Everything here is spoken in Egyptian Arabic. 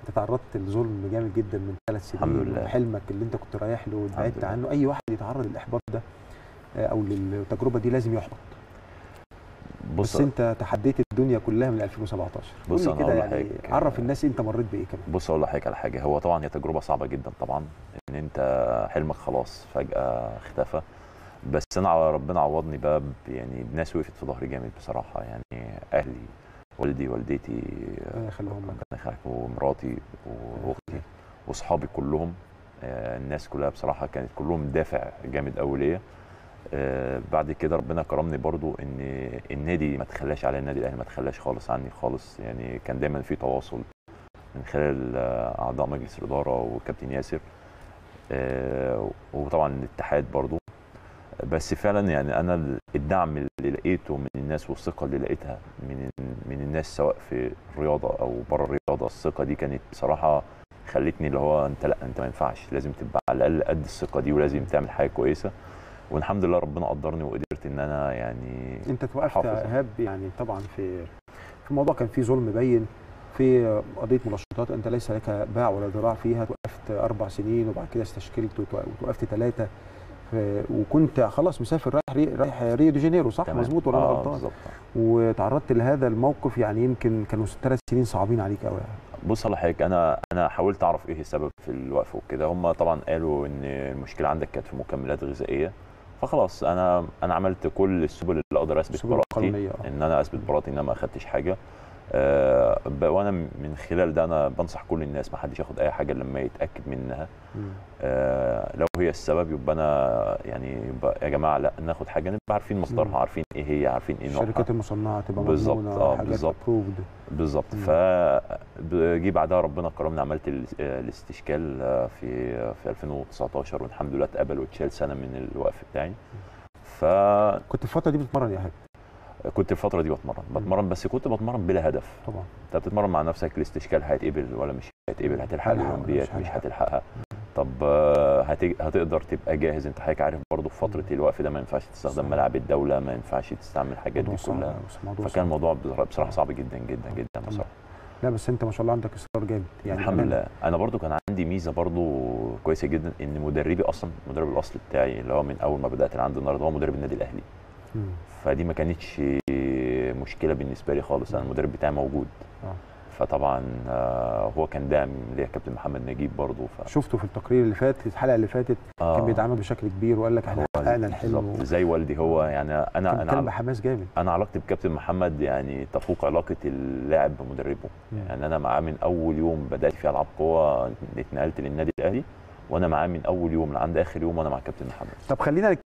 انت تعرضت لظلم جامد جدا من ثلاث سنين الحمد لله. حلمك اللي انت كنت رايح له وبعدت لله. عنه اي واحد يتعرض للاحباط ده آه، او للتجربه دي لازم يحبط بص بس انت تحديت الدنيا كلها من 2017 بص قول لي أنا كده أقول يعني لحضرتك، عرف الناس انت مريت بايه كمان بص اقول لحضرتك على حاجه هو طبعا هي تجربه صعبه جدا طبعا ان انت حلمك خلاص فجاه اختفى بس انا ع- ربنا عوضني بقى ب- يعني بناس وقفت في ظهري جامد بصراحه يعني اهلي والدي والدتي ربنا يخليهم لك. ربنا يخليك ومراتي واختي واصحابي كلهم آه، الناس كلها بصراحه كانت كلهم دافع جامد قوي ليا آه، بعد كده ربنا كرمني برضو ان النادي ما تخلاش على النادي الاهلي ما تخلاش خالص عني خالص يعني كان دايما في تواصل من خلال آه، اعضاء مجلس الاداره وكابتن ياسر آه، وطبعا الاتحاد برضو بس فعلا يعني انا الدعم اللي لقيته من الناس والثقه اللي لقيتها من من الناس سواء في الرياضه او بره الرياضه الثقه دي كانت بصراحه خلتني اللي هو انت لا انت ما ينفعش لازم تبقى على الاقل قد الثقه دي ولازم تعمل حاجه كويسه والحمد لله ربنا قدرني وقدرت ان انا يعني انت توقفت حافظ. يا ايهاب يعني طبعا في في موضوع كان فيه ظلم باين في قضيه منشطات انت ليس لك باع ولا ذراع فيها توقفت اربع سنين وبعد كده استشكلت وتو- وتوقفت ثلاثه وكنت خلاص مسافر رايح ري... رايح ريو دي جانيرو صح تمام. مظبوط ولا انا آه، غلطان بالظبط وتعرضت لهذا الموقف يعني يمكن كانوا ثلاث سنين صعبين عليك قوي بص على حضرتك انا انا حاولت اعرف ايه السبب في الوقف وكده هم طبعا قالوا ان المشكله عندك كانت في مكملات غذائيه فخلاص انا انا عملت كل السبل اللي اقدر اثبت السبل براءتي القانونية، آه. ان انا اثبت براءتي ان انا ما اخدتش حاجه آه ب- وانا من خلال ده انا بنصح كل الناس ما حدش ياخد اي حاجه لما يتاكد منها آه لو هي السبب يبقى انا يعني يبقى يا جماعه لا ناخد حاجه نبقى عارفين مم. مصدرها عارفين ايه هي عارفين ايه نوعها الشركات المصنعه تبقى بالظبط، مضمونه آه، حاجات بالظبط. approved. بالظبط مم. فجي بعدها ربنا كرمني عملت ال- آه، الاستشكال آه، في في 2019 والحمد لله اتقبل واتشال سنه من الوقف بتاعي فكنت كنت الفتره دي بتتمرن يا ايهاب الفتره دي بتمرن بتمرن بس كنت بتمرن بلا هدف طبعا انت بتتمرن مع نفسك الاستشكال هيتقبل ولا مش هيتقبل هتلحق هلحق ولا الاولمبياد مش مش هلحق؟ هتلحقها طب آه، هت- هتقدر تبقى جاهز انت حضرتك عارف برضو في فتره الوقف ده ما ينفعش تستخدم صح. ملاعب الدوله ما ينفعش تستعمل الحاجات دي موضوع صعب كلها أوي، بس موضوع فكان صعب. الموضوع بصراحه صعب جدا جدا جدا بصراحه لا بس انت ما شاء الله عندك اصرار جامد يعني الحمد بأمانة. لله انا برضو كان عندي ميزه برضو كويسه جدا ان مدربي اصلا المدرب الاصلي بتاعي اللي هو من اول ما بدات لعند النهارده هو مدرب النادي الاهلي مم. فدي ما كانتش مشكله بالنسبه لي خالص انا المدرب بتاعي موجود آه. فطبعا آه، هو كان داعم ليا كابتن محمد نجيب برضو ف... شفته في التقرير اللي فات الحلقه اللي فاتت آه. كان بيدعمك بشكل كبير وقال لك احنا هو حققنا الحلم بالظبط و- زي والدي هو يعني انا كان انا بيتكلم عل- بحماس جامد انا علاقتي بكابتن محمد يعني تفوق علاقه اللاعب بمدربه مم. يعني انا معاه من اول يوم بدات في العاب قوه اتنقلت للنادي الاهلي وانا معاه من اول يوم لعند اخر يوم وانا مع كابتن محمد طب خلينا